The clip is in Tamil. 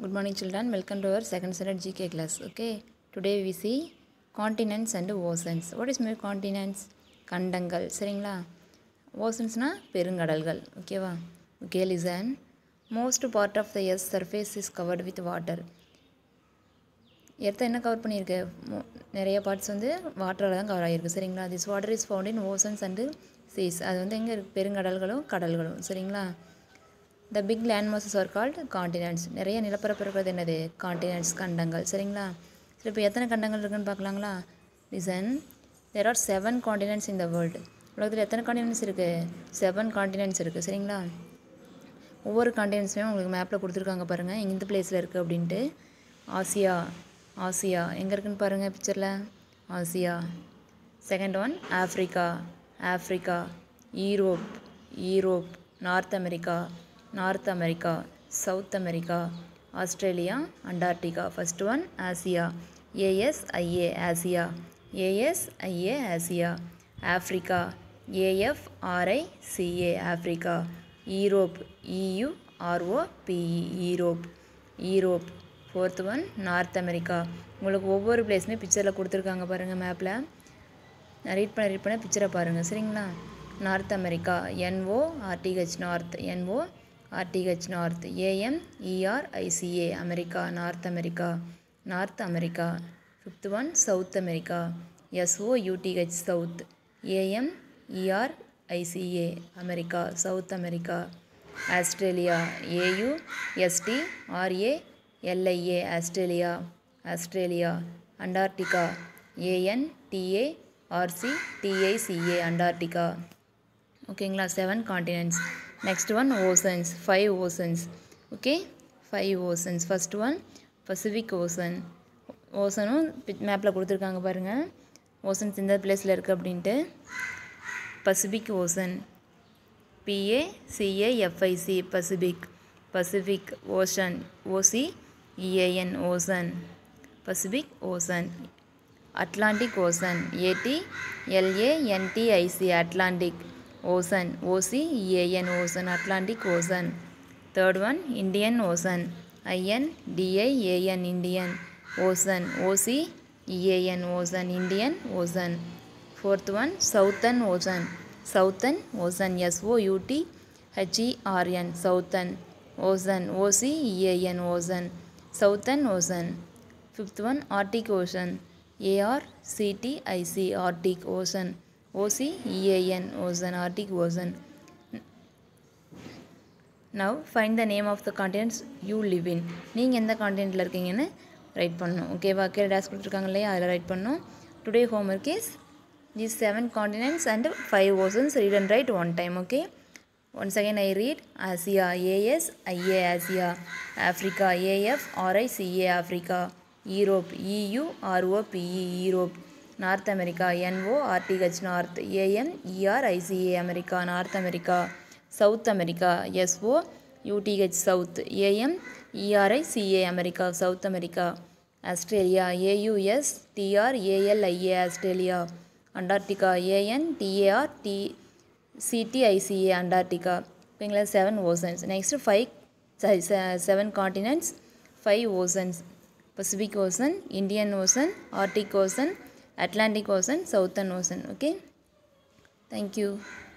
Good morning children, welcome to our second standard GK class. Okay, today we see continents and oceans. What is my continents? கண்டங்கள் சரிங்களா ஓசன்ஸ்னா பெருங்கடல்கள் ஓகேவா okay listen most part of the எஸ் surface is covered with water எர்த்தை என்ன கவர் பண்ணியிருக்கு மோ- நிறைய பார்ட்ஸ் வந்து வாட்டரால் தான் கவர் ஆகிருக்கு சரிங்களா this water is found in oceans and seas அது வந்து எங்கே இருக்குது பெருங்கடல்களும் கடல்களும் சரிங்களா the big land masses are called continents நிறைய நிலப்பரப்பு இருக்கிறது என்னது காண்டினென்ட்ஸ் கண்டங்கள் சரிங்களா சரி இப்போ எத்தனை கண்டங்கள் இருக்குன்னு பார்க்கலாங்களா listen there are seven continents in the world உலகத்தில் எத்தனை காண்டினென்ட்ஸ் இருக்குது செவன் காண்டினென்ட்ஸ் இருக்குது சரிங்களா ஒவ்வொரு காண்டினென்ட்ஸுமே உங்களுக்கு மேப்பில் கொடுத்துருக்காங்க பாருங்கள் இந்த பிளேஸில் இருக்குது அப்படின்ட்டு ஆசியா ஆசியா எங்கே இருக்குன்னு பாருங்கள் பிக்சரில் Asia second one Africa Africa Europe Europe North America North America South America Australia Antarctica first one Asia A S I A Asia A S I A Asia Africa A F R I C A Africa Europe E U R O P E Europe Europe fourth one North America உங்களுக்கு ஒவ்வொரு பிளேஸுமே பிக்சரில் கொடுத்துருக்காங்க பாருங்கள் மேப்பில் நான் ரீட் பண்ண ரீட் பண்ண பிக்சரை பாருங்கள் சரிங்களா North America N O R T H North N O R T H North A M E R I C A America North America North America fifth one South America S O U T H South A M E R I C A America South America Australia A U S T R A L I A Australia Australia Antarctica A N T A R C T I C A Antarctica ஓகேங்களா seven continents next one oceans five oceans okay five oceans first one Pacific ocean ஓசனும் மேப்பில் கொடுத்துருக்காங்க பாருங்கள் ஓசன்ஸ் இந்த பிளேஸில் இருக்குது அப்படின்ட்டு Pacific ocean பிஏசிஏஎஃப்ஐசி Pacific Pacific ocean OC EAN ocean Pacific ocean Atlantic ocean AD எல்ஏஎன்டிஐசி Atlantic ocean OC EAN ocean Atlantic ocean third one Indian ocean IN டிஐஏஎன் Indian ocean OC EAN ocean Indian ocean fourth one Southern ocean Southern ocean எஸ்ஓயூடி ஹெச்இஆர்என் Southern ocean OC EAN ocean Southern ocean fifth one Arctic ocean ஏஆர்சிடிஐசி Arctic ocean OC EAN ocean Arctic ocean now find the name of the continents you live in நீங்கள் எந்த காண்டினென்ட்டில் இருக்கீங்கன்னு ரைட் பண்ணணும் ஓகேவா கீழே டேஸ் கொடுத்துருக்காங்க இல்லையா அதில் ரைட் பண்ணணும் today homework is these seven continents and five oceans read and write one time okay once again i read asia as ia asia africa af rica africa europe eu rope europe north america no rth north am erica america north america south america so uth south am erica america south america australia aus tralia australia Antarctica A N T A R T C T I C A Antarctica ஓகேங்களா seven oceans next five sorry seven continents five oceans Pacific Ocean Indian Ocean Arctic Ocean Atlantic Ocean Southern Ocean okay thank you